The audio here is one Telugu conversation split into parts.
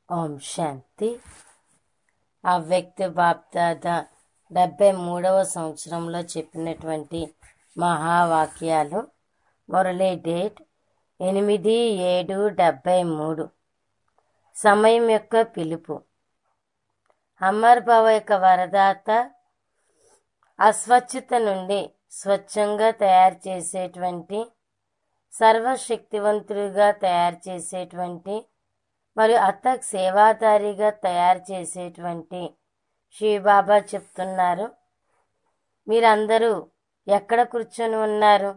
ఓం శాంతి ఆ వ్యక్తి బాప్దాద డెబ్బై మూడవ సంవత్సరంలో చెప్పినటువంటి మహావాక్యాలు మురళీ డేట్ ఎనిమిది ఏడు డెబ్బై మూడు సమయం యొక్క పిలుపు అమర్ బావ యొక్క వరదాత అస్వచ్ఛత నుండి స్వచ్ఛంగా తయారు చేసేటువంటి సర్వశక్తివంతుడిగా తయారు చేసేటువంటి మరియు అత్తక్ సేవాదారిగా తయారు చేసేటువంటి శ్రీబాబా చెప్తున్నారు మీరందరూ ఎక్కడ కూర్చొని ఉన్నారు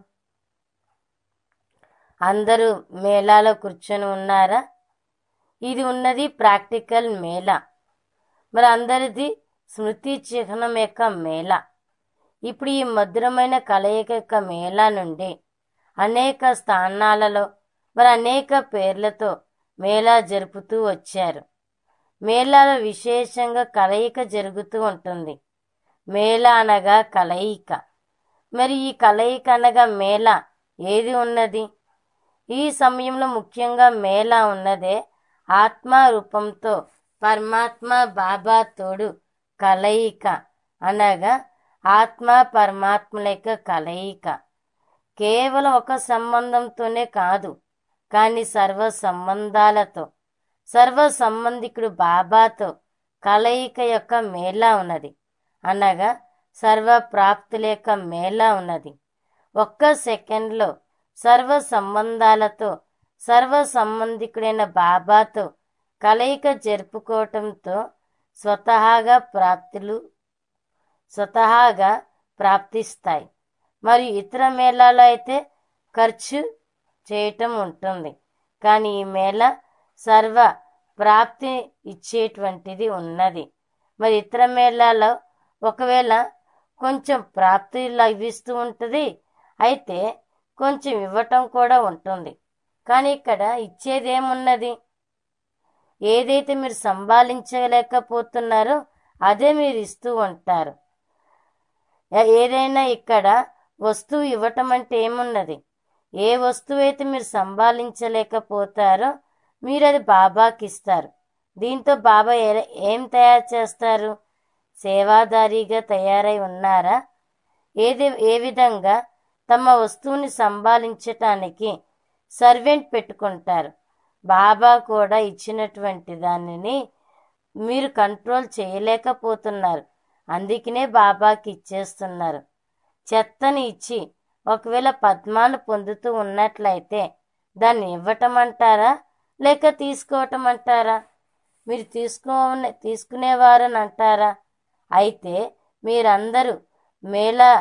అందరూ మేళాలో కూర్చొని ఉన్నారా ఇది ఉన్నది ప్రాక్టికల్ మేళా మరి అందరిది స్మృతి చిహ్నం యొక్క మేళ ఇప్పుడు ఈ మధురమైన కలయిక యొక్క మేళా నుండి అనేక స్థానాలలో మరి అనేక పేర్లతో మేళా జరుపుతూ వచ్చారు మేళాలో విశేషంగా కలయిక జరుగుతూ ఉంటుంది మేళా అనగా కలయిక మరి ఈ కలయిక అనగా మేళ ఏది ఉన్నది ఈ సమయంలో ముఖ్యంగా మేళా ఉన్నదే ఆత్మ రూపంతో పరమాత్మ బాబా తోడు కలయిక అనగా ఆత్మ పరమాత్మల యొక్క కలయిక కేవలం ఒక సంబంధంతోనే కాదు కానీ సర్వ సంబంధాలతో సర్వ సంబంధికుడు బాబాతో కలయిక యొక్క మేళా ఉన్నది అనగా సర్వ ప్రాప్తుల యొక్క మేళా ఉన్నది ఒక్క సెకండ్లో సర్వ సంబంధాలతో సర్వ సంబంధికుడైన బాబాతో కలయిక జరుపుకోవటంతో స్వతహాగా ప్రాప్తులు స్వతహాగా ప్రాప్తిస్తాయి మరియు ఇతర మేళాలో అయితే ఖర్చు చేయటం ఉంటుంది కానీ ఈ మేళ సర్వ ప్రాప్తి ఇచ్చేటువంటిది ఉన్నది మరి ఇతర మేళాలో ఒకవేళ కొంచెం ప్రాప్తి లభిస్తూ ఉంటుంది అయితే కొంచెం ఇవ్వటం కూడా ఉంటుంది కానీ ఇక్కడ ఇచ్చేదేమున్నది ఏదైతే మీరు సంభాళించలేకపోతున్నారో అదే మీరు ఇస్తూ ఉంటారు ఏదైనా ఇక్కడ వస్తువు ఇవ్వటం అంటే ఏమున్నది ఏ వస్తువు అయితే మీరు సంభాళించలేకపోతారో మీరు అది బాబాకి ఇస్తారు దీంతో బాబా ఏం తయారు చేస్తారు సేవాదారిగా తయారై ఉన్నారా ఏది ఏ విధంగా తమ వస్తువుని సంభాళించటానికి సర్వెంట్ పెట్టుకుంటారు బాబా కూడా ఇచ్చినటువంటి దానిని మీరు కంట్రోల్ చేయలేకపోతున్నారు అందుకనే బాబాకి ఇచ్చేస్తున్నారు చెత్తని ఇచ్చి ఒకవేళ పద్మాలు పొందుతూ ఉన్నట్లయితే దాన్ని ఇవ్వటం అంటారా లేక తీసుకోవటం అంటారా మీరు తీసుకో తీసుకునేవారని అంటారా అయితే మీరందరూ మేళా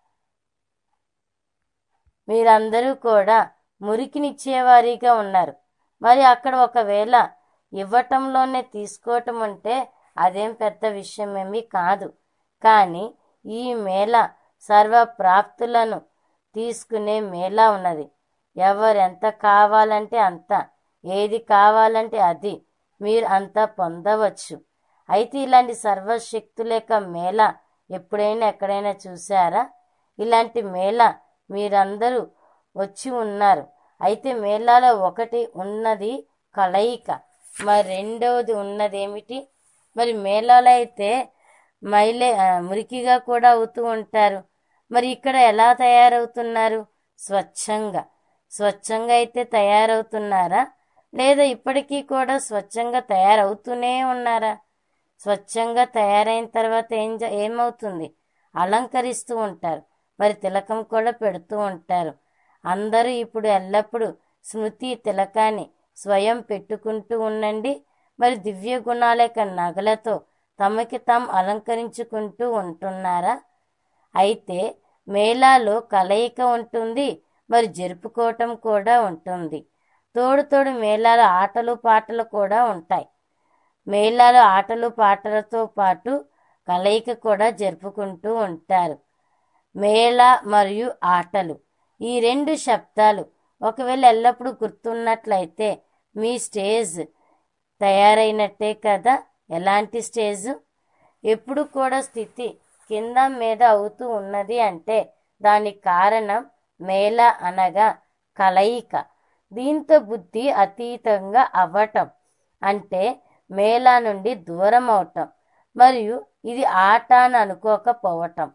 మీరందరూ కూడా మురికినిచ్చేవారిగా ఉన్నారు మరి అక్కడ ఒకవేళ ఇవ్వటంలోనే తీసుకోవటం అంటే అదేం పెద్ద విషయమేమీ కాదు కానీ ఈ మేళ సర్వ ప్రాప్తులను తీసుకునే మేళా ఉన్నది ఎవరెంత కావాలంటే అంత ఏది కావాలంటే అది మీరు అంత పొందవచ్చు అయితే ఇలాంటి సర్వశక్తుల యొక్క మేళ ఎప్పుడైనా ఎక్కడైనా చూసారా ఇలాంటి మేళ మీరందరూ వచ్చి ఉన్నారు అయితే మేళాలో ఒకటి ఉన్నది కలయిక మరి రెండవది ఉన్నది ఏమిటి మరి మేళాలో అయితే మైలే మురికిగా కూడా అవుతూ ఉంటారు మరి ఇక్కడ ఎలా తయారవుతున్నారు స్వచ్ఛంగా స్వచ్ఛంగా అయితే తయారవుతున్నారా లేదా ఇప్పటికీ కూడా స్వచ్ఛంగా తయారవుతూనే ఉన్నారా స్వచ్ఛంగా తయారైన తర్వాత ఏం ఏమవుతుంది అలంకరిస్తూ ఉంటారు మరి తిలకం కూడా పెడుతూ ఉంటారు అందరూ ఇప్పుడు ఎల్లప్పుడూ స్మృతి తిలకాన్ని స్వయం పెట్టుకుంటూ ఉండండి మరి దివ్య గుణాల యొక్క నగలతో తమకి తాము అలంకరించుకుంటూ ఉంటున్నారా అయితే మేళాలో కలయిక ఉంటుంది మరి జరుపుకోవటం కూడా ఉంటుంది తోడు తోడు మేళాల ఆటలు పాటలు కూడా ఉంటాయి మేళాలో ఆటలు పాటలతో పాటు కలయిక కూడా జరుపుకుంటూ ఉంటారు మేళ మరియు ఆటలు ఈ రెండు శబ్దాలు ఒకవేళ ఎల్లప్పుడూ గుర్తున్నట్లయితే మీ స్టేజ్ తయారైనట్టే కదా ఎలాంటి స్టేజ్ ఎప్పుడు కూడా స్థితి కింద మీద అవుతూ ఉన్నది అంటే దానికి కారణం మేళ అనగా కలయిక దీంతో బుద్ధి అతీతంగా అవ్వటం అంటే మేళా నుండి దూరం అవటం మరియు ఇది ఆట అని అనుకోకపోవటం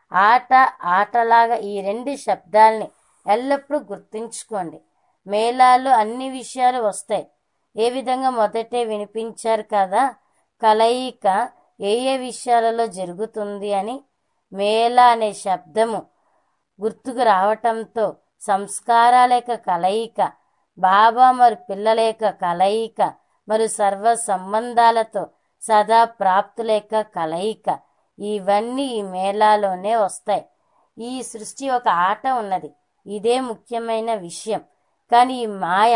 ఆట ఆటలాగా ఈ రెండు శబ్దాల్ని ఎల్లప్పుడూ గుర్తుంచుకోండి మేళాలో అన్ని విషయాలు వస్తాయి ఏ విధంగా మొదటే వినిపించారు కదా కలయిక ఏ ఏ విషయాలలో జరుగుతుంది అని మేళ అనే శబ్దము గుర్తుకు రావటంతో సంస్కారాల యొక్క కలయిక బాబా మరి పిల్లల యొక్క కలయిక మరి సర్వ సంబంధాలతో సదా ప్రాప్తుల యొక్క కలయిక ఇవన్నీ ఈ మేళాలోనే వస్తాయి ఈ సృష్టి ఒక ఆట ఉన్నది ఇదే ముఖ్యమైన విషయం కానీ ఈ మాయ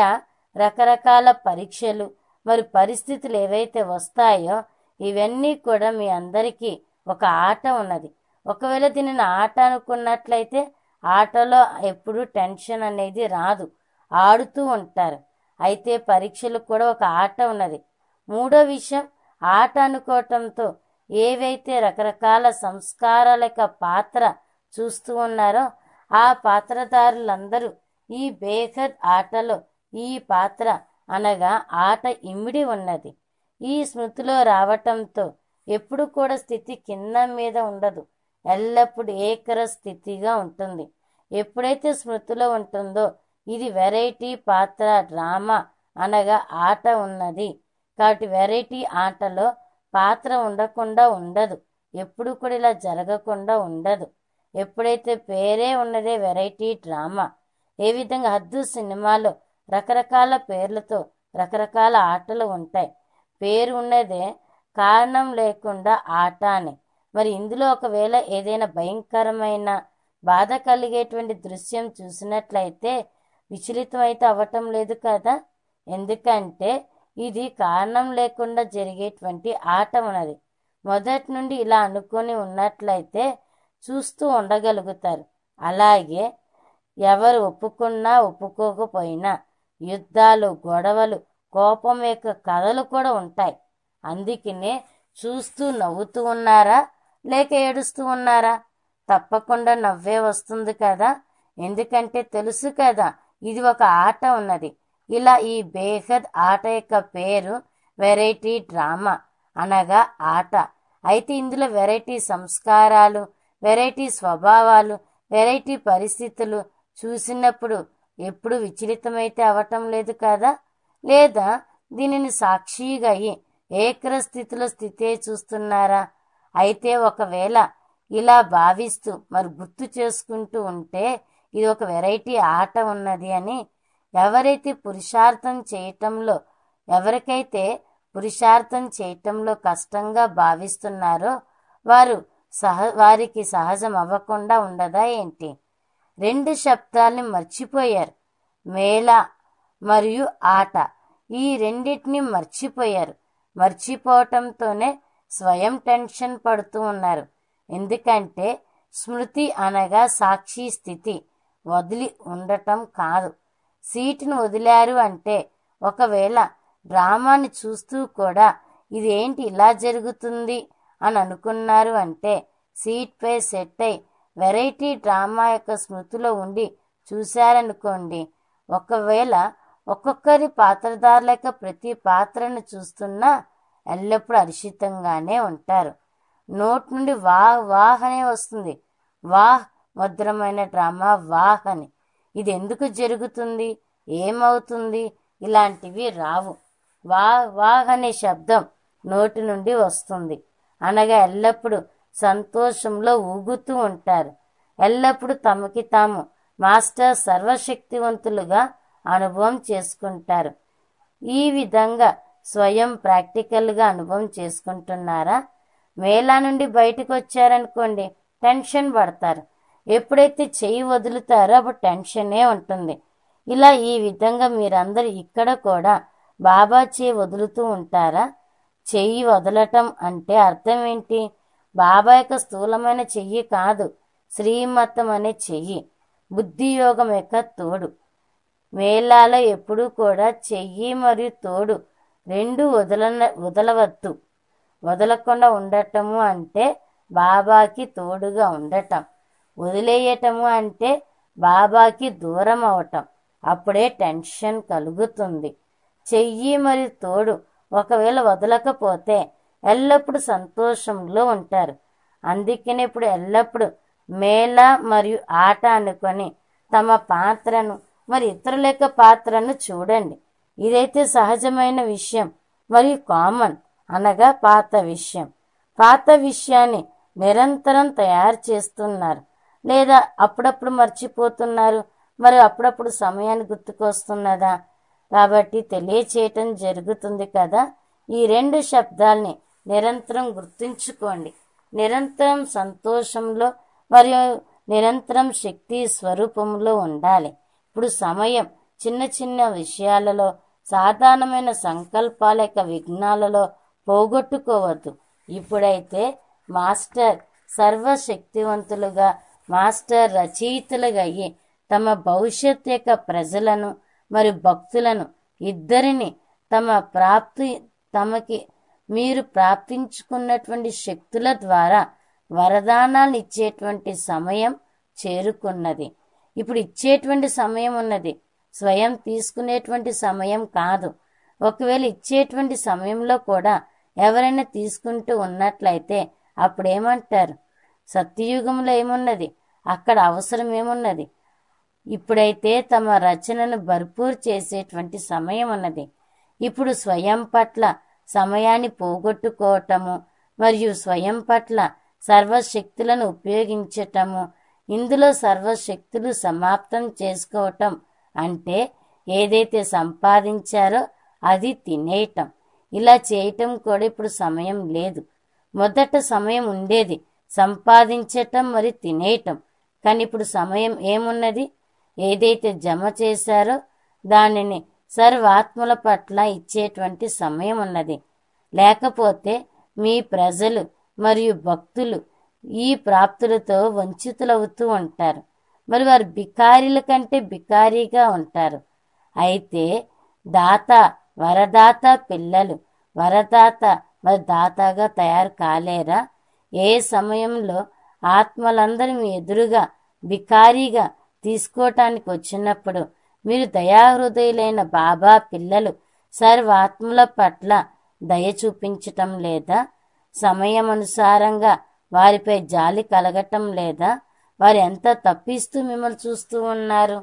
రకరకాల పరీక్షలు మరి పరిస్థితులు ఏవైతే వస్తాయో ఇవన్నీ కూడా మీ అందరికీ ఒక ఆట ఉన్నది ఒకవేళ దీనిని ఆట అనుకున్నట్లయితే ఆటలో ఎప్పుడు టెన్షన్ అనేది రాదు ఆడుతూ ఉంటారు అయితే పరీక్షలు కూడా ఒక ఆట ఉన్నది మూడో విషయం ఆట అనుకోవటంతో ఏవైతే రకరకాల సంస్కారాల యొక్క పాత్ర చూస్తూ ఉన్నారో ఆ పాత్రధారులందరూ ఈ బేఖద్ ఆటలో ఈ పాత్ర అనగా ఆట ఇమిడి ఉన్నది ఈ స్మృతిలో రావటంతో ఎప్పుడు కూడా స్థితి కింద మీద ఉండదు ఎల్లప్పుడూ ఏకర స్థితిగా ఉంటుంది ఎప్పుడైతే స్మృతిలో ఉంటుందో ఇది వెరైటీ పాత్ర డ్రామా అనగా ఆట ఉన్నది కాబట్టి వెరైటీ ఆటలో పాత్ర ఉండకుండా ఉండదు ఎప్పుడు కూడా ఇలా జరగకుండా ఉండదు ఎప్పుడైతే పేరే ఉన్నదే వెరైటీ డ్రామా ఏ విధంగా హద్దు సినిమాలో రకరకాల పేర్లతో రకరకాల ఆటలు ఉంటాయి పేరు ఉన్నదే కారణం లేకుండా ఆట అని మరి ఇందులో ఒకవేళ ఏదైనా భయంకరమైన బాధ కలిగేటువంటి దృశ్యం చూసినట్లయితే విచలితం అయితే అవ్వటం లేదు కదా ఎందుకంటే ఇది కారణం లేకుండా జరిగేటువంటి ఆట ఉన్నది మొదటి నుండి ఇలా అనుకొని ఉన్నట్లయితే చూస్తూ ఉండగలుగుతారు అలాగే ఎవరు ఒప్పుకున్నా ఒప్పుకోకపోయినా యుద్ధాలు గొడవలు కోపం యొక్క కథలు కూడా ఉంటాయి అందుకనే చూస్తూ నవ్వుతూ ఉన్నారా లేక ఏడుస్తూ ఉన్నారా తప్పకుండా నవ్వే వస్తుంది కదా ఎందుకంటే తెలుసు కదా ఇది ఒక ఆట ఉన్నది ఇలా ఈ బేహద్ ఆట యొక్క పేరు వెరైటీ డ్రామా అనగా ఆట అయితే ఇందులో వెరైటీ సంస్కారాలు వెరైటీ స్వభావాలు వెరైటీ పరిస్థితులు చూసినప్పుడు ఎప్పుడు విచలితమైతే అవటం లేదు కదా లేదా దీనిని సాక్షిగా అయ్యి ఏకర స్థితిలో స్థితే చూస్తున్నారా అయితే ఒకవేళ ఇలా భావిస్తూ మరి గుర్తు చేసుకుంటూ ఉంటే ఇది ఒక వెరైటీ ఆట ఉన్నది అని ఎవరైతే పురుషార్థం చేయటంలో ఎవరికైతే పురుషార్థం చేయటంలో కష్టంగా భావిస్తున్నారో వారు సహ వారికి సహజం అవ్వకుండా ఉండదా ఏంటి రెండు శబ్దాల్ని మర్చిపోయారు మేళ మరియు ఆట ఈ రెండింటిని మర్చిపోయారు మర్చిపోవటంతోనే స్వయం టెన్షన్ పడుతూ ఉన్నారు ఎందుకంటే స్మృతి అనగా సాక్షి స్థితి వదిలి ఉండటం కాదు సీటును వదిలారు అంటే ఒకవేళ డ్రామాని చూస్తూ కూడా ఇది ఏంటి ఇలా జరుగుతుంది అని అనుకున్నారు అంటే సీట్పై సెట్ అయి వెరైటీ డ్రామా యొక్క స్మృతిలో ఉండి చూశారనుకోండి ఒకవేళ ఒక్కొక్కరి పాత్రధారుల యొక్క ప్రతి పాత్రను చూస్తున్నా ఎల్లప్పుడూ అరిషితంగానే ఉంటారు నోట్ నుండి వాహ్ వాహ్ అనే వస్తుంది వాహ్ మధురమైన డ్రామా వాహ్ అని ఇది ఎందుకు జరుగుతుంది ఏమవుతుంది ఇలాంటివి రావు వాహ్ వాహ్ అనే శబ్దం నోటి నుండి వస్తుంది అనగా ఎల్లప్పుడూ సంతోషంలో ఊగుతూ ఉంటారు ఎల్లప్పుడూ తమకి తాము మాస్టర్ సర్వశక్తివంతులుగా అనుభవం చేసుకుంటారు ఈ విధంగా స్వయం ప్రాక్టికల్గా అనుభవం చేసుకుంటున్నారా మేళా నుండి బయటకు వచ్చారనుకోండి టెన్షన్ పడతారు ఎప్పుడైతే చెయ్యి వదులుతారో అప్పుడు టెన్షనే ఉంటుంది ఇలా ఈ విధంగా మీరందరూ ఇక్కడ కూడా బాబా చేయి వదులుతూ ఉంటారా చెయ్యి వదలటం అంటే అర్థం ఏంటి బాబా యొక్క స్థూలమైన చెయ్యి కాదు శ్రీమతం అనే చెయ్యి బుద్ధి యోగం యొక్క తోడు మేళాలో ఎప్పుడూ కూడా చెయ్యి మరియు తోడు రెండు వదలన వదలవద్దు వదలకుండా ఉండటము అంటే బాబాకి తోడుగా ఉండటం వదిలేయటము అంటే బాబాకి దూరం అవటం అప్పుడే టెన్షన్ కలుగుతుంది చెయ్యి మరియు తోడు ఒకవేళ వదలకపోతే ఎల్లప్పుడూ సంతోషంలో ఉంటారు అందుకనే ఇప్పుడు ఎల్లప్పుడూ మేళ మరియు ఆట అనుకొని తమ పాత్రను మరి ఇతరుల యొక్క పాత్రను చూడండి ఇదైతే సహజమైన విషయం మరియు కామన్ అనగా పాత విషయం పాత విషయాన్ని నిరంతరం తయారు చేస్తున్నారు లేదా అప్పుడప్పుడు మర్చిపోతున్నారు మరి అప్పుడప్పుడు సమయాన్ని గుర్తుకొస్తున్నదా కాబట్టి తెలియచేయటం జరుగుతుంది కదా ఈ రెండు శబ్దాల్ని నిరంతరం గుర్తుంచుకోండి నిరంతరం సంతోషంలో మరియు నిరంతరం శక్తి స్వరూపంలో ఉండాలి ఇప్పుడు సమయం చిన్న చిన్న విషయాలలో సాధారణమైన సంకల్పాల యొక్క విఘ్నాలలో పోగొట్టుకోవద్దు ఇప్పుడైతే మాస్టర్ సర్వశక్తివంతులుగా మాస్టర్ రచయితలుగా అయ్యి తమ భవిష్యత్ యొక్క ప్రజలను మరి భక్తులను ఇద్దరిని తమ ప్రాప్తి తమకి మీరు ప్రాప్తించుకున్నటువంటి శక్తుల ద్వారా వరదానాలు ఇచ్చేటువంటి సమయం చేరుకున్నది ఇప్పుడు ఇచ్చేటువంటి సమయం ఉన్నది స్వయం తీసుకునేటువంటి సమయం కాదు ఒకవేళ ఇచ్చేటువంటి సమయంలో కూడా ఎవరైనా తీసుకుంటూ ఉన్నట్లయితే అప్పుడేమంటారు సత్యయుగంలో ఏమున్నది అక్కడ అవసరం ఏమున్నది ఇప్పుడైతే తమ రచనను భర్పూర్ చేసేటువంటి సమయం ఉన్నది ఇప్పుడు స్వయం పట్ల సమయాన్ని పోగొట్టుకోవటము మరియు స్వయం పట్ల సర్వశక్తులను ఉపయోగించటము ఇందులో సర్వశక్తులు సమాప్తం చేసుకోవటం అంటే ఏదైతే సంపాదించారో అది తినేయటం ఇలా చేయటం కూడా ఇప్పుడు సమయం లేదు మొదట సమయం ఉండేది సంపాదించటం మరి తినేయటం కానీ ఇప్పుడు సమయం ఏమున్నది ఏదైతే జమ చేశారో దానిని సర్వాత్మల పట్ల ఇచ్చేటువంటి సమయం ఉన్నది లేకపోతే మీ ప్రజలు మరియు భక్తులు ఈ ప్రాప్తులతో వంచితులవుతూ ఉంటారు మరి వారు బికారీల కంటే బికారీగా ఉంటారు అయితే దాత వరదాత పిల్లలు వరదాత మరి దాతగా తయారు కాలేరా ఏ సమయంలో ఆత్మలందరూ మీ ఎదురుగా బికారీగా తీసుకోవటానికి వచ్చినప్పుడు మీరు దయాహృదయులైన బాబా పిల్లలు సర్వాత్మల పట్ల దయ చూపించటం లేదా సమయం అనుసారంగా వారిపై జాలి కలగటం లేదా వారు ఎంత తప్పిస్తూ మిమ్మల్ని చూస్తూ ఉన్నారు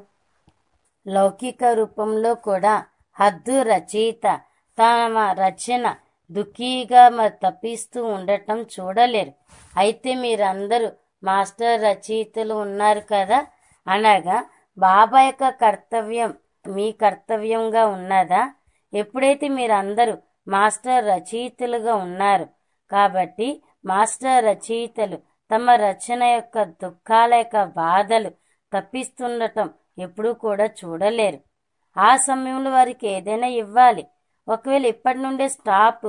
లౌకిక రూపంలో కూడా హద్దు రచయిత తమ రచన దుఃఖీగా మరి తప్పిస్తూ ఉండటం చూడలేరు అయితే మీరందరూ మాస్టర్ రచయితలు ఉన్నారు కదా అనగా బాబా యొక్క కర్తవ్యం మీ కర్తవ్యంగా ఉన్నదా ఎప్పుడైతే మీరందరూ మాస్టర్ రచయితలుగా ఉన్నారు కాబట్టి మాస్టర్ రచయితలు తమ రచన యొక్క దుఃఖాల యొక్క బాధలు తప్పిస్తుండటం ఎప్పుడూ కూడా చూడలేరు ఆ సమయంలో వారికి ఏదైనా ఇవ్వాలి ఒకవేళ ఇప్పటి నుండే స్టాప్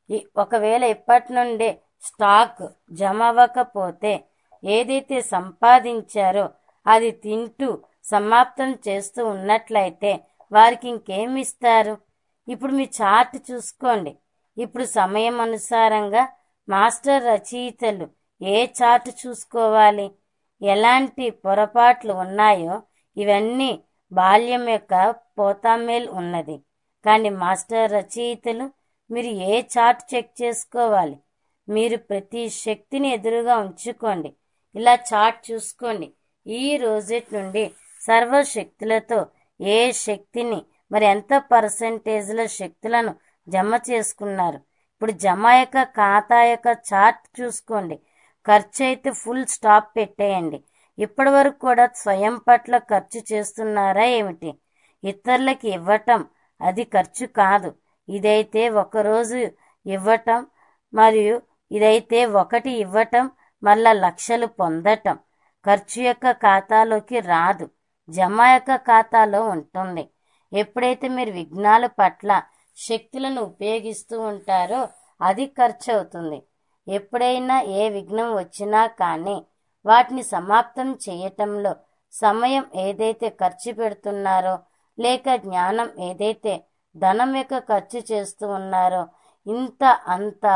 ఒకవేళ ఇప్పటి నుండే స్టాక్ జమ అవ్వకపోతే ఏదైతే సంపాదించారో అది తింటూ సమాప్తం చేస్తూ ఉన్నట్లయితే వారికి ఇంకేమిస్తారు ఇప్పుడు మీ చార్ట్ చూసుకోండి ఇప్పుడు సమయం అనుసారంగా మాస్టర్ రచయితలు ఏ చార్ట్ చూసుకోవాలి ఎలాంటి పొరపాట్లు ఉన్నాయో ఇవన్నీ బాల్యం యొక్క పోతామేల్ ఉన్నది కానీ మాస్టర్ రచయితలు మీరు ఏ చార్ట్ చెక్ చేసుకోవాలి మీరు ప్రతి శక్తిని ఎదురుగా ఉంచుకోండి ఇలా చార్ట్ చూసుకోండి ఈ రోజటి నుండి సర్వశక్తులతో ఏ శక్తిని మరి ఎంత పర్సంటేజ్ల శక్తులను జమ చేసుకున్నారు ఇప్పుడు జమ యొక్క ఖాతా యొక్క చార్ట్ చూసుకోండి ఖర్చు అయితే ఫుల్ స్టాప్ పెట్టేయండి ఇప్పటి వరకు కూడా స్వయం పట్ల ఖర్చు చేస్తున్నారా ఏమిటి ఇతరులకి ఇవ్వటం అది ఖర్చు కాదు ఇదైతే ఒకరోజు ఇవ్వటం మరియు ఇదైతే ఒకటి ఇవ్వటం మళ్ళా లక్షలు పొందటం ఖర్చు యొక్క ఖాతాలోకి రాదు జమ యొక్క ఖాతాలో ఉంటుంది ఎప్పుడైతే మీరు విఘ్నాల పట్ల శక్తులను ఉపయోగిస్తూ ఉంటారో అది ఖర్చు అవుతుంది ఎప్పుడైనా ఏ విఘ్నం వచ్చినా కానీ వాటిని సమాప్తం చేయటంలో సమయం ఏదైతే ఖర్చు పెడుతున్నారో లేక జ్ఞానం ఏదైతే ధనం యొక్క ఖర్చు చేస్తూ ఉన్నారో ఇంత అంత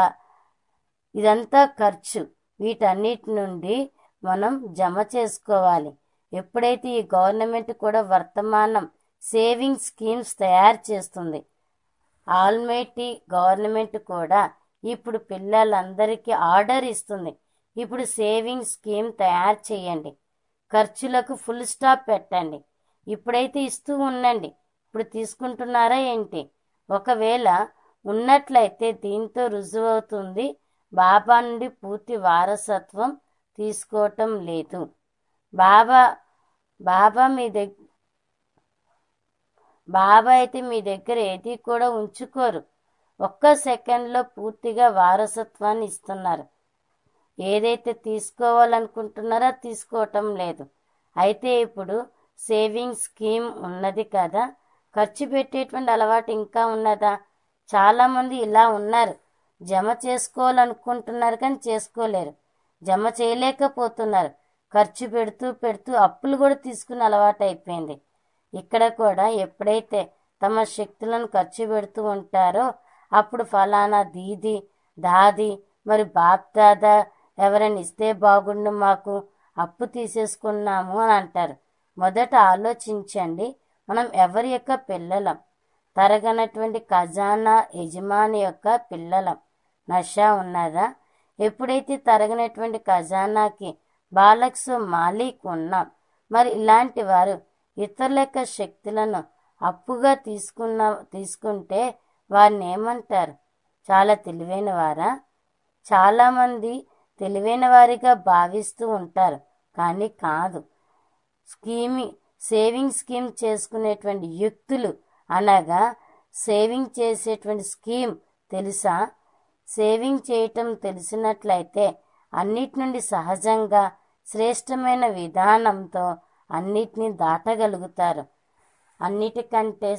ఇదంతా ఖర్చు వీటన్నిటి నుండి మనం జమ చేసుకోవాలి ఎప్పుడైతే ఈ గవర్నమెంట్ కూడా వర్తమానం సేవింగ్ స్కీమ్స్ తయారు చేస్తుంది ఆల్మైటీ గవర్నమెంట్ కూడా ఇప్పుడు పిల్లలందరికీ ఆర్డర్ ఇస్తుంది ఇప్పుడు సేవింగ్ స్కీమ్ తయారు చేయండి ఖర్చులకు ఫుల్ స్టాప్ పెట్టండి ఇప్పుడైతే ఇస్తూ ఉండండి ఇప్పుడు తీసుకుంటున్నారా ఏంటి ఒకవేళ ఉన్నట్లయితే దీంతో రుజువవుతుంది బాబా నుండి పూర్తి వారసత్వం తీసుకోవటం లేదు బాబా బాబా మీ దగ్గర బాబా అయితే మీ దగ్గర ఏది కూడా ఉంచుకోరు ఒక్క సెకండ్లో పూర్తిగా వారసత్వాన్ని ఇస్తున్నారు ఏదైతే తీసుకోవాలనుకుంటున్నారో తీసుకోవటం లేదు అయితే ఇప్పుడు సేవింగ్ స్కీమ్ ఉన్నది కదా ఖర్చు పెట్టేటువంటి అలవాటు ఇంకా ఉన్నదా చాలామంది ఇలా ఉన్నారు జమ చేసుకోవాలనుకుంటున్నారు కానీ చేసుకోలేరు జమ చేయలేకపోతున్నారు ఖర్చు పెడుతూ పెడుతూ అప్పులు కూడా తీసుకునే అలవాటు అయిపోయింది ఇక్కడ కూడా ఎప్పుడైతే తమ శక్తులను ఖర్చు పెడుతూ ఉంటారో అప్పుడు ఫలానా దీది దాది మరి బాప్ దాదా ఎవరైనా ఇస్తే బాగుండు మాకు అప్పు తీసేసుకున్నాము అని అంటారు మొదట ఆలోచించండి మనం ఎవరి యొక్క పిల్లలం తరగనటువంటి ఖజానా యజమాని యొక్క పిల్లలం నష ఉన్నదా ఎప్పుడైతే తరగనటువంటి ఖజానాకి బాలక్స్ మాలిక్ ఉన్నాం మరి ఇలాంటి వారు ఇతరుల యొక్క శక్తులను అప్పుగా తీసుకున్న తీసుకుంటే వారిని ఏమంటారు చాలా తెలివైన వారా చాలామంది తెలివైన వారిగా భావిస్తూ ఉంటారు కానీ కాదు స్కీమి సేవింగ్ స్కీమ్ చేసుకునేటువంటి యుక్తులు అనగా సేవింగ్ చేసేటువంటి స్కీమ్ తెలుసా సేవింగ్ చేయటం తెలిసినట్లయితే అన్నిటి నుండి సహజంగా శ్రేష్టమైన విధానంతో అన్నిటినీ దాటగలుగుతారు అన్నిటికంటే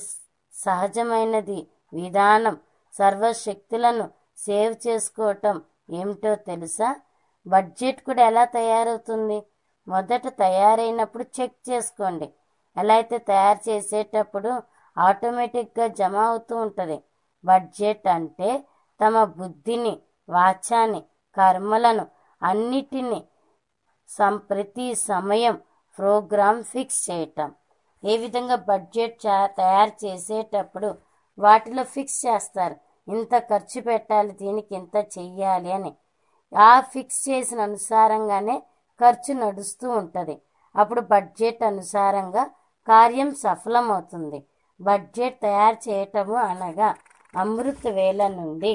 సహజమైనది విధానం సర్వశక్తులను సేవ్ చేసుకోవటం ఏమిటో తెలుసా బడ్జెట్ కూడా ఎలా తయారవుతుంది మొదట తయారైనప్పుడు చెక్ చేసుకోండి ఎలా అయితే తయారు చేసేటప్పుడు ఆటోమేటిక్గా జమ అవుతూ ఉంటుంది బడ్జెట్ అంటే తమ బుద్ధిని వాచాన్ని కర్మలను అన్నిటినీ సం ప్రతి సమయం ప్రోగ్రామ్ ఫిక్స్ చేయటం ఏ విధంగా బడ్జెట్ తయారు చేసేటప్పుడు వాటిలో ఫిక్స్ చేస్తారు ఇంత ఖర్చు పెట్టాలి దీనికి ఇంత చెయ్యాలి అని ఆ ఫిక్స్ చేసిన అనుసారంగానే ఖర్చు నడుస్తూ ఉంటుంది అప్పుడు బడ్జెట్ అనుసారంగా కార్యం సఫలమవుతుంది బడ్జెట్ తయారు చేయటము అనగా అమృత వేల నుండి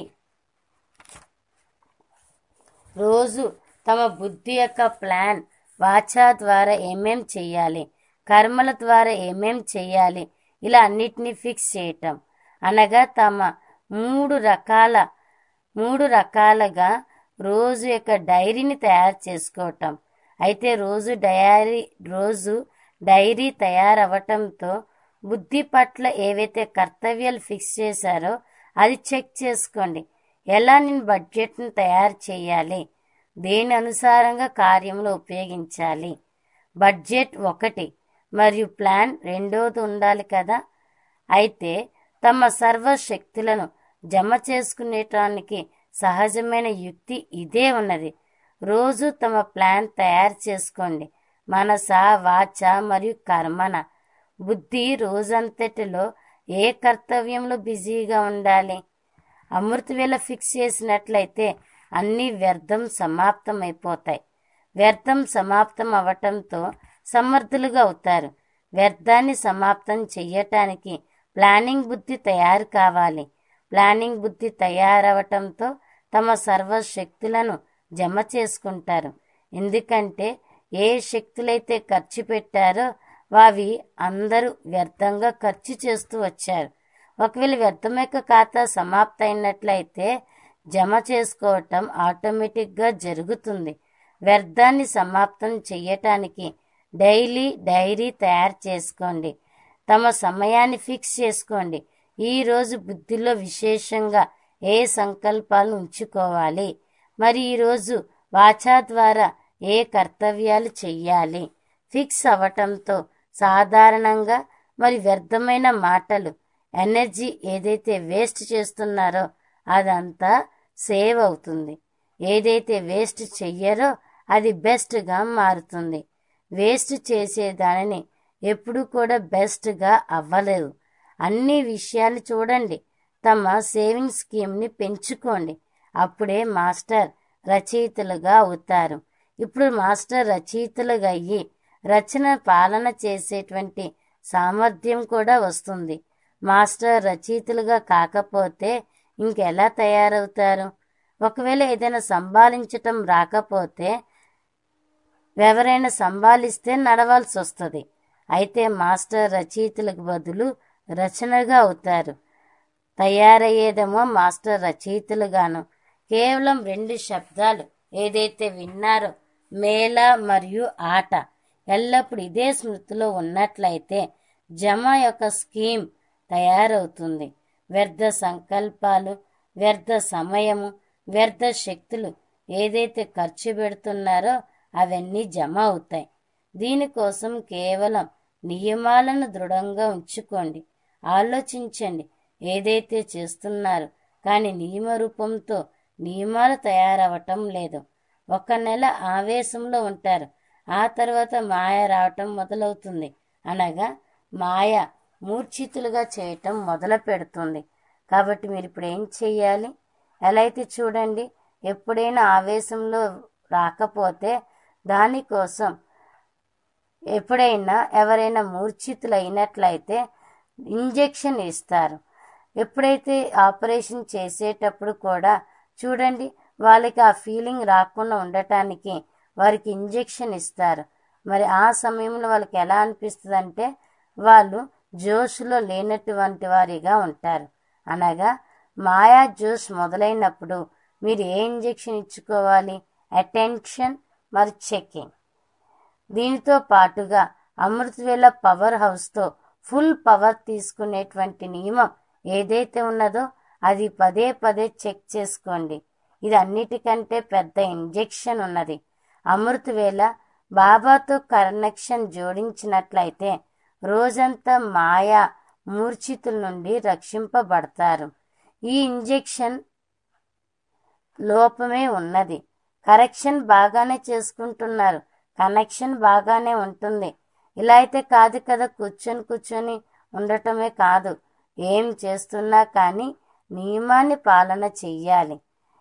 రోజు తమ బుద్ధి యొక్క ప్లాన్ వాచా ద్వారా ఏమేం చెయ్యాలి కర్మల ద్వారా ఏమేం చెయ్యాలి ఇలా అన్నిటినీ ఫిక్స్ చేయటం అనగా తమ మూడు రకాల మూడు రకాలుగా రోజు యొక్క డైరీని తయారు చేసుకోవటం అయితే రోజు డైరీ రోజు డైరీ తయారవటంతో బుద్ధి పట్ల ఏవైతే కర్తవ్యాలు ఫిక్స్ చేశారో అది చెక్ చేసుకోండి ఎలా నేను బడ్జెట్ను తయారు చేయాలి దేని అనుసారంగా కార్యంలో ఉపయోగించాలి బడ్జెట్ ఒకటి మరియు ప్లాన్ రెండోది ఉండాలి కదా అయితే తమ సర్వశక్తులను జమ చేసుకునేటానికి సహజమైన యుక్తి ఇదే ఉన్నది రోజు తమ ప్లాన్ తయారు చేసుకోండి మనస వాచ మరియు కర్మన బుద్ధి రోజంతటిలో ఏ కర్తవ్యంలో బిజీగా ఉండాలి అమృతవేళ ఫిక్స్ చేసినట్లయితే అన్ని వ్యర్థం సమాప్తం అయిపోతాయి వ్యర్థం సమాప్తం అవటంతో సమర్థులుగా అవుతారు వ్యర్థాన్ని సమాప్తం చెయ్యటానికి ప్లానింగ్ బుద్ధి తయారు కావాలి ప్లానింగ్ బుద్ధి తయారవటంతో తమ సర్వశక్తులను జమ చేసుకుంటారు ఎందుకంటే ఏ శక్తులైతే ఖర్చు పెట్టారో అవి అందరూ వ్యర్థంగా ఖర్చు చేస్తూ వచ్చారు ఒకవేళ వ్యర్థం యొక్క ఖాతా సమాప్త అయినట్లయితే జమ చేసుకోవటం ఆటోమేటిక్గా జరుగుతుంది వ్యర్థాన్ని సమాప్తం చెయ్యటానికి డైలీ డైరీ తయారు చేసుకోండి తమ సమయాన్ని ఫిక్స్ చేసుకోండి ఈరోజు బుద్ధిలో విశేషంగా ఏ సంకల్పాలు ఉంచుకోవాలి మరి ఈరోజు వాచా ద్వారా ఏ కర్తవ్యాలు చెయ్యాలి ఫిక్స్ అవ్వటంతో సాధారణంగా మరి వ్యర్థమైన మాటలు ఎనర్జీ ఏదైతే వేస్ట్ చేస్తున్నారో అదంతా సేవ్ అవుతుంది ఏదైతే వేస్ట్ చెయ్యరో అది బెస్ట్గా మారుతుంది వేస్ట్ చేసే దానిని ఎప్పుడు కూడా బెస్ట్గా అవ్వలేదు అన్ని విషయాలు చూడండి తమ సేవింగ్ స్కీమ్ని పెంచుకోండి అప్పుడే మాస్టర్ రచయితలుగా అవుతారు ఇప్పుడు మాస్టర్ రచయితలుగా అయ్యి రచన పాలన చేసేటువంటి సామర్థ్యం కూడా వస్తుంది మాస్టర్ రచయితలుగా కాకపోతే ఇంకెలా తయారవుతారు ఒకవేళ ఏదైనా సంభాలించటం రాకపోతే ఎవరైనా సంభాలిస్తే నడవాల్సి వస్తుంది అయితే మాస్టర్ రచయితలకు బదులు రచనగా అవుతారు తయారయ్యేదేమో మాస్టర్ రచయితలుగాను కేవలం రెండు శబ్దాలు ఏదైతే విన్నారో మేళ మరియు ఆట ఎల్లప్పుడు ఇదే స్మృతిలో ఉన్నట్లయితే జమ యొక్క స్కీమ్ తయారవుతుంది వ్యర్థ సంకల్పాలు వ్యర్థ సమయము వ్యర్థ శక్తులు ఏదైతే ఖర్చు పెడుతున్నారో అవన్నీ జమ అవుతాయి దీనికోసం కేవలం నియమాలను దృఢంగా ఉంచుకోండి ఆలోచించండి ఏదైతే చేస్తున్నారు కానీ నియమ రూపంతో నియమాలు తయారవటం లేదు ఒక నెల ఆవేశంలో ఉంటారు ఆ తర్వాత మాయ రావటం మొదలవుతుంది అనగా మాయ మూర్ఛితులుగా చేయటం మొదలు పెడుతుంది కాబట్టి మీరు ఇప్పుడు ఏం చెయ్యాలి ఎలా అయితే చూడండి ఎప్పుడైనా ఆవేశంలో రాకపోతే దానికోసం ఎప్పుడైనా ఎవరైనా మూర్ఛితులు అయినట్లయితే ఇంజెక్షన్ ఇస్తారు ఎప్పుడైతే ఆపరేషన్ చేసేటప్పుడు కూడా చూడండి వాళ్ళకి ఆ ఫీలింగ్ రాకుండా ఉండటానికి వారికి ఇంజెక్షన్ ఇస్తారు మరి ఆ సమయంలో వాళ్ళకి ఎలా అనిపిస్తుంది అంటే వాళ్ళు జోష్లో లేనటువంటి వారిగా ఉంటారు అనగా మాయా జోష్ మొదలైనప్పుడు మీరు ఏ ఇంజెక్షన్ ఇచ్చుకోవాలి అటెన్షన్ మరి చెకింగ్ దీనితో పాటుగా అమృతవేళ పవర్ హౌస్తో ఫుల్ పవర్ తీసుకునేటువంటి నియమం ఏదైతే ఉన్నదో అది పదే పదే చెక్ చేసుకోండి ఇది అన్నిటికంటే పెద్ద ఇంజెక్షన్ ఉన్నది అమృతవేళ బాబాతో కనెక్షన్ జోడించినట్లయితే రోజంతా మాయా మూర్ఛితుల నుండి రక్షింపబడతారు ఈ ఇంజెక్షన్ లోపమే ఉన్నది కరెక్షన్ బాగానే చేసుకుంటున్నారు కనెక్షన్ బాగానే ఉంటుంది ఇలా అయితే కాదు కదా కూర్చొని కూర్చొని ఉండటమే కాదు ఏం చేస్తున్నా కానీ నియమాన్ని పాలన చెయ్యాలి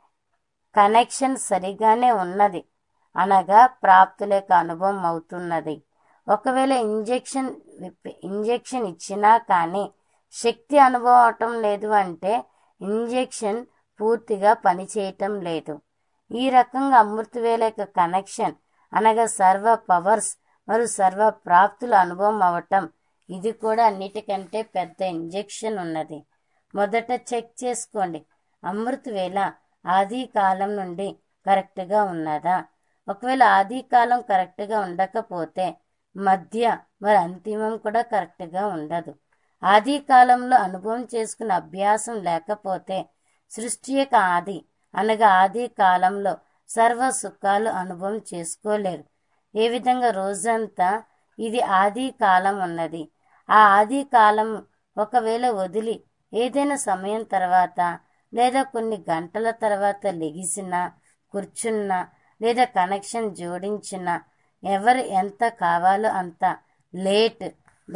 కనెక్షన్ సరిగానే ఉన్నది అనగా ప్రాప్తుల యొక్క అనుభవం అవుతున్నది ఒకవేళ ఇంజెక్షన్ ఇంజెక్షన్ ఇచ్చినా కానీ శక్తి అనుభవం అవటం లేదు అంటే ఇంజెక్షన్ పూర్తిగా పనిచేయటం లేదు ఈ రకంగా అమృతవేల యొక్క కనెక్షన్ అనగా సర్వ పవర్స్ మరియు సర్వ ప్రాప్తుల అనుభవం అవటం ఇది కూడా అన్నిటికంటే పెద్ద ఇంజెక్షన్ ఉన్నది మొదట చెక్ చేసుకోండి అమృతవేళ ఆది కాలం నుండి కరెక్ట్గా ఉన్నదా ఒకవేళ ఆది కాలం కరెక్ట్గా ఉండకపోతే మధ్య మరి అంతిమం కూడా కరెక్ట్గా ఉండదు ఆది కాలంలో అనుభవం చేసుకున్న అభ్యాసం లేకపోతే సృష్టి యొక్క ఆది అనగా ఆది కాలంలో సర్వ సుఖాలు అనుభవం చేసుకోలేరు ఏ విధంగా రోజంతా ఇది ఆది కాలం ఉన్నది ఆ ఆది కాలం ఒకవేళ వదిలి ఏదైనా సమయం తర్వాత లేదా కొన్ని గంటల తర్వాత లెగిసినా కూర్చున్నా లేదా కనెక్షన్ జోడించిన ఎవరు ఎంత కావాలో అంత లేట్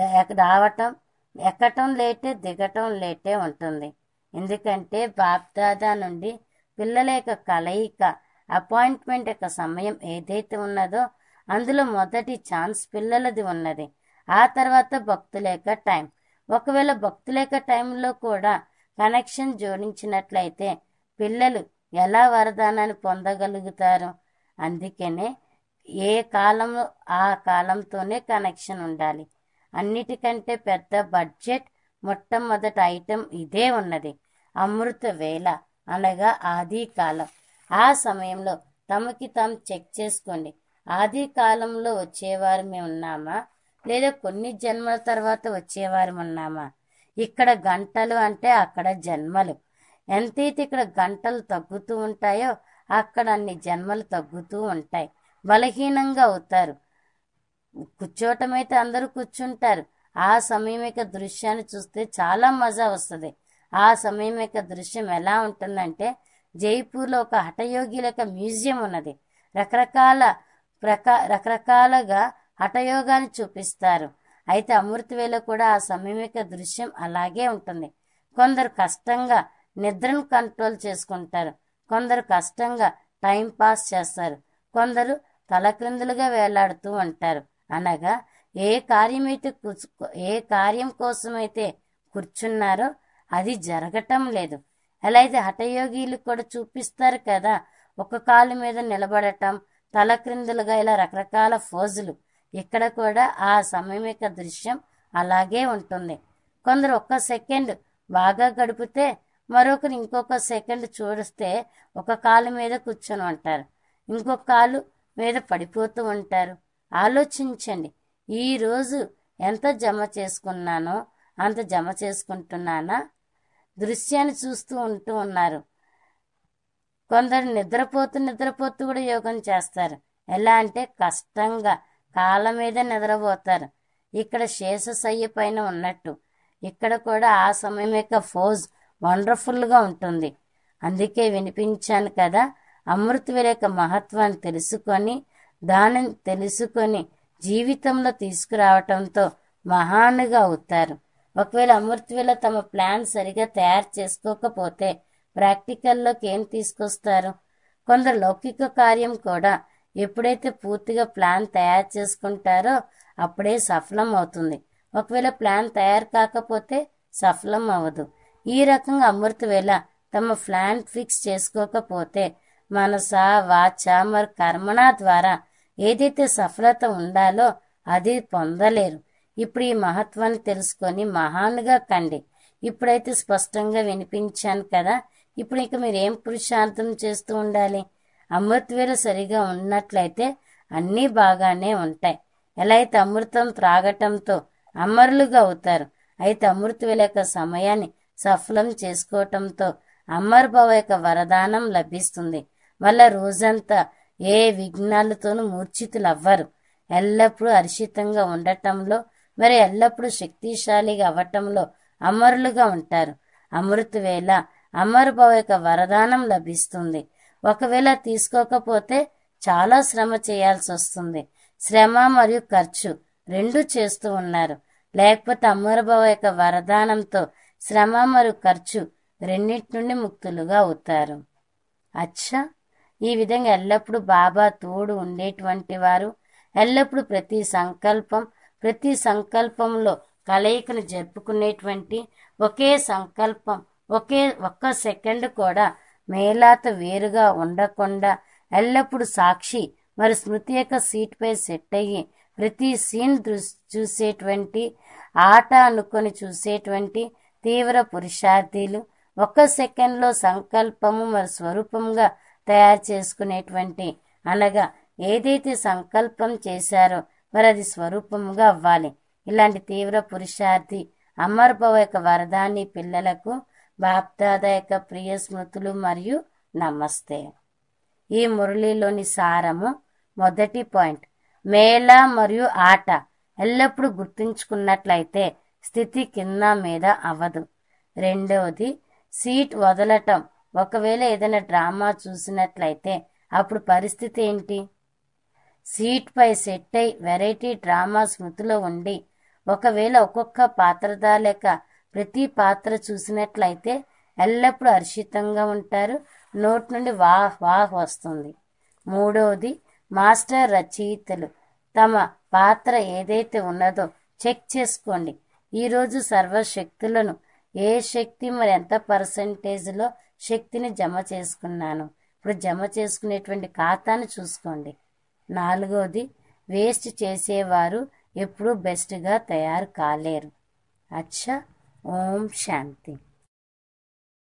రావటం ఎక్కటం లేటే దిగటం లేటే ఉంటుంది ఎందుకంటే బాప్దాదా నుండి పిల్లల యొక్క కలయిక అపాయింట్మెంట్ యొక్క సమయం ఏదైతే ఉన్నదో అందులో మొదటి ఛాన్స్ పిల్లలది ఉన్నది ఆ తర్వాత భక్తుల యొక్క టైం ఒకవేళ భక్తుల యొక్క టైంలో కూడా కనెక్షన్ జోడించినట్లయితే పిల్లలు ఎలా వరదానాన్ని పొందగలుగుతారు అందుకనే ఏ కాలంలో ఆ కాలంతోనే కనెక్షన్ ఉండాలి అన్నిటికంటే పెద్ద బడ్జెట్ మొట్టమొదటి ఐటెం ఇదే ఉన్నది అమృత వేళ అనగా ఆది కాలం ఆ సమయంలో తమకి తాము చెక్ చేసుకోండి ఆది కాలంలో వచ్చేవారు మేము ఉన్నామా లేదా కొన్ని జన్మల తర్వాత వచ్చేవారు ఉన్నామా ఇక్కడ గంటలు అంటే అక్కడ జన్మలు ఎంతైతే ఇక్కడ గంటలు తగ్గుతూ ఉంటాయో అక్కడ అన్ని జన్మలు తగ్గుతూ ఉంటాయి బలహీనంగా అవుతారు కూర్చోవటం అయితే అందరూ కూర్చుంటారు ఆ సమయం యొక్క దృశ్యాన్ని చూస్తే చాలా మజా వస్తుంది ఆ సమయం యొక్క దృశ్యం ఎలా ఉంటుందంటే జైపూర్లో ఒక హఠయోగిల యొక్క మ్యూజియం ఉన్నది రకరకాల ప్రకా రకరకాలుగా హఠయోగాన్ని చూపిస్తారు అయితే అమృతవేలో కూడా ఆ సమయం యొక్క దృశ్యం అలాగే ఉంటుంది కొందరు కష్టంగా నిద్రను కంట్రోల్ చేసుకుంటారు కొందరు కష్టంగా టైం పాస్ చేస్తారు కొందరు తలక్రిందులుగా వేలాడుతూ ఉంటారు అనగా ఏ కార్యమైతే కూర్చు- ఏ కార్యం కోసమైతే కూర్చున్నారో అది జరగటం లేదు ఎలా అయితే హఠయోగిలు కూడా చూపిస్తారు కదా ఒక కాలు మీద నిలబడటం తలక్రిందులుగా ఇలా రకరకాల ఫోజులు ఇక్కడ కూడా ఆ సమయమిక దృశ్యం అలాగే ఉంటుంది కొందరు ఒక్క సెకండ్ బాగా గడిపితే మరొకరు ఇంకొక సెకండ్ చూడిస్తే ఒక కాలు మీద కూర్చొని ఉంటారు ఇంకొక కాలు మీద పడిపోతూ ఉంటారు ఆలోచించండి ఈ రోజు ఎంత జమ చేసుకున్నానో అంత జమ చేసుకుంటున్నానా దృశ్యాన్ని చూస్తూ ఉంటూ ఉన్నారు కొందరు నిద్రపోతూ నిద్రపోతూ కూడా యోగం చేస్తారు ఎలా అంటే కష్టంగా కాళ్ళ మీద నిద్రపోతారు ఇక్కడ శేషశయ్య పైన ఉన్నట్టు ఇక్కడ కూడా ఆ సమయం యొక్క ఫోజ్ వండర్ఫుల్గా ఉంటుంది అందుకే వినిపించాను కదా అమృతవేల యొక్క మహత్వాన్ని తెలుసుకొని దానిని తెలుసుకొని జీవితంలో తీసుకురావటంతో మహానుగా అవుతారు ఒకవేళ అమృతవేల తమ ప్లాన్ సరిగా తయారు చేసుకోకపోతే ప్రాక్టికల్లోకి ఏం తీసుకొస్తారు కొందరు లౌకిక కార్యం కూడా ఎప్పుడైతే పూర్తిగా ప్లాన్ తయారు చేసుకుంటారో అప్పుడే సఫలం అవుతుంది ఒకవేళ ప్లాన్ తయారు కాకపోతే సఫలం అవ్వదు ఈ రకంగా అమృతవేళ తమ ప్లాన్ ఫిక్స్ చేసుకోకపోతే మనస వాచ మరి కర్మణ ద్వారా ఏదైతే సఫలత ఉండాలో అది పొందలేరు ఇప్పుడు ఈ మహత్వాన్ని తెలుసుకొని మహానుగా కండి ఇప్పుడైతే స్పష్టంగా వినిపించాను కదా ఇప్పుడు ఇక మీరు ఏం పురుషార్థం చేస్తూ ఉండాలి అమృతవేలు సరిగా ఉన్నట్లయితే అన్నీ బాగానే ఉంటాయి ఎలా అయితే అమృతం త్రాగటంతో అమరులుగా అవుతారు అయితే అమృతవేల యొక్క సమయాన్ని సఫలం చేసుకోవటంతో అమర్భవ యొక్క వరదానం లభిస్తుంది వల్ల రోజంతా ఏ విఘ్నాలతోనూ మూర్ఛితులు అవ్వరు ఎల్లప్పుడూ హర్షితంగా ఉండటంలో మరి ఎల్లప్పుడూ శక్తిశాలిగా అవ్వటంలో అమరులుగా ఉంటారు అమృతవేళ అమరభవ యొక్క వరదానం లభిస్తుంది ఒకవేళ తీసుకోకపోతే చాలా శ్రమ చేయాల్సి వస్తుంది శ్రమ మరియు ఖర్చు రెండు చేస్తూ ఉన్నారు లేకపోతే అమరభవ యొక్క వరదానంతో శ్రమ మరియు ఖర్చు రెండింటి నుండి ముక్తులుగా అవుతారు అచ్చా ఈ విధంగా ఎల్లప్పుడూ బాబా తోడు ఉండేటువంటి వారు ఎల్లప్పుడూ ప్రతి సంకల్పం ప్రతి సంకల్పంలో కలయికను జరుపుకునేటువంటి ఒకే సంకల్పం ఒకే ఒక్క సెకండ్ కూడా మేలాత వేరుగా ఉండకుండా ఎల్లప్పుడూ సాక్షి మరి స్మృతి యొక్క సీట్ పై సెట్ అయ్యి ప్రతి సీన్ దృ- చూసేటువంటి ఆట అనుకొని చూసేటువంటి తీవ్ర పురుషార్థీలు ఒక్క సెకండ్లో సంకల్పము మరి స్వరూపంగా తయారు చేసుకునేటువంటి అనగా ఏదైతే సంకల్పం చేశారో మరి అది స్వరూపముగా అవ్వాలి ఇలాంటి తీవ్ర పురుషార్థి అమర్భవ యొక్క వరదాన్ని పిల్లలకు బాప్దాద యొక్క ప్రియ స్మృతులు మరియు నమస్తే ఈ మురళిలోని సారము మొదటి పాయింట్ మేళ మరియు ఆట ఎల్లప్పుడూ గుర్తుంచుకున్నట్లయితే స్థితి కింద మీద అవ్వదు రెండవది సీట్ వదలటం ఒకవేళ ఏదైనా డ్రామా చూసినట్లయితే అప్పుడు పరిస్థితి ఏంటి సీట్ పై సెట్ అయి వెరైటీ డ్రామా స్మృతిలో ఉండి ఒకవేళ ఒక్కొక్క పాత్రధార లెక్క ప్రతి పాత్ర చూసినట్లయితే ఎల్లప్పుడూ హర్షితంగా ఉంటారు నోటి నుండి వాహ్ వాహ్ వస్తుంది మూడవది మాస్టర్ రచయితలు తమ పాత్ర ఏదైతే ఉన్నదో చెక్ చేసుకోండి ఈరోజు సర్వశక్తులను ఏ శక్తి మరి ఎంత పర్సంటేజ్లో శక్తిని జమ చేసుకున్నాను ఇప్పుడు జమ చేసుకునేటువంటి ఖాతాను చూసుకోండి నాలుగోది వేస్ట్ చేసేవారు ఎప్పుడూ బెస్ట్గా తయారు కాలేరు అచ్చా ఓం శాంతి